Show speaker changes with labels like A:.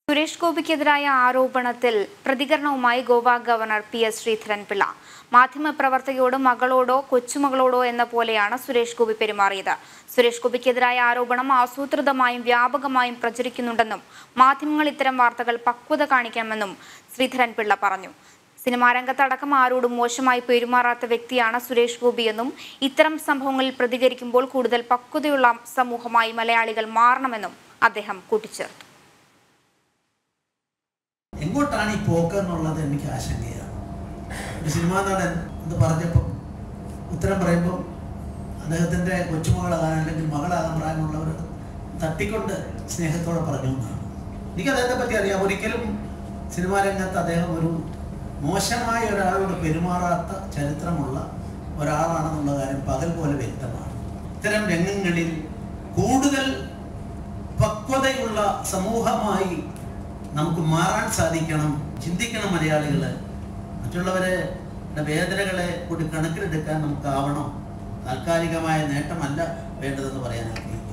A: സുരേഷ് ഗോപിക്കെതിരായ ആരോപണത്തിൽ പ്രതികരണവുമായി Goa governor P S Sreedharan Pillai മാധ്യമപ്രവർത്തകയോട് മകളോടോ കൊച്ചുമകളോടോ എന്ന പോലെയാണ് സുരേഷ് ഗോപി പെരുമാറിയത് സുരേഷ് ഗോപിക്കെതിരായ ആരോപണം ആസൂത്രിതമായും വ്യാപകമായും പ്രചരിക്കുന്നുണ്ടെന്നും മാധ്യമങ്ങൾ ഇത്തരം വാർത്തകൾ പക്വത കാണിക്കണമെന്നും ശ്രീധരൻപിള്ള പറഞ്ഞു സിനിമാ രംഗത്തടക്കം ആരോടും മോശമായി പെരുമാറാത്ത വ്യക്തിയാണ് സുരേഷ് ഗോപിയെന്നും ഇത്തരം സംഭവങ്ങളിൽ പ്രതികരിക്കുമ്പോൾ കൂടുതൽ പക്വതയുള്ള സമൂഹമായി മലയാളികൾ മാറണമെന്നും അദ്ദേഹം കൂട്ടിച്ചേർത്തു
B: എങ്ങോട്ടാണ് ഈ പോക്ക് എന്നുള്ളത് എനിക്ക് ആശങ്കയാണ് ഒരു സിനിമാ നടൻ ഇത് പറഞ്ഞപ്പോൾ ഉത്തരം പറയുമ്പോൾ അദ്ദേഹത്തിൻ്റെ കൊച്ചുമകളാകാൻ അല്ലെങ്കിൽ മകളാകാൻ പ്രായമുള്ളവർ തട്ടിക്കൊണ്ട് സ്നേഹത്തോടെ പറഞ്ഞു എന്നാണ് എനിക്ക് അദ്ദേഹത്തെ പറ്റി അറിയാം ഒരിക്കലും സിനിമാ രംഗത്ത് അദ്ദേഹം ഒരു മോശമായ ഒരാളോട് പെരുമാറാത്ത ചരിത്രമുള്ള ഒരാളാണെന്നുള്ള കാര്യം പകൽ പോലെ വ്യക്തമാണ് ഇത്തരം രംഗങ്ങളിൽ കൂടുതൽ പക്വതയുള്ള സമൂഹമായി നമുക്ക് മാറാൻ സാധിക്കണം ചിന്തിക്കണം മലയാളികൾ മറ്റുള്ളവരെ വേദനകളെ കൂടി കണക്കിലെടുക്കാൻ നമുക്കാവണം താൽക്കാലികമായ നേട്ടമല്ല വേണ്ടതെന്ന് പറയാൻ ആഗ്രഹിക്കുന്നു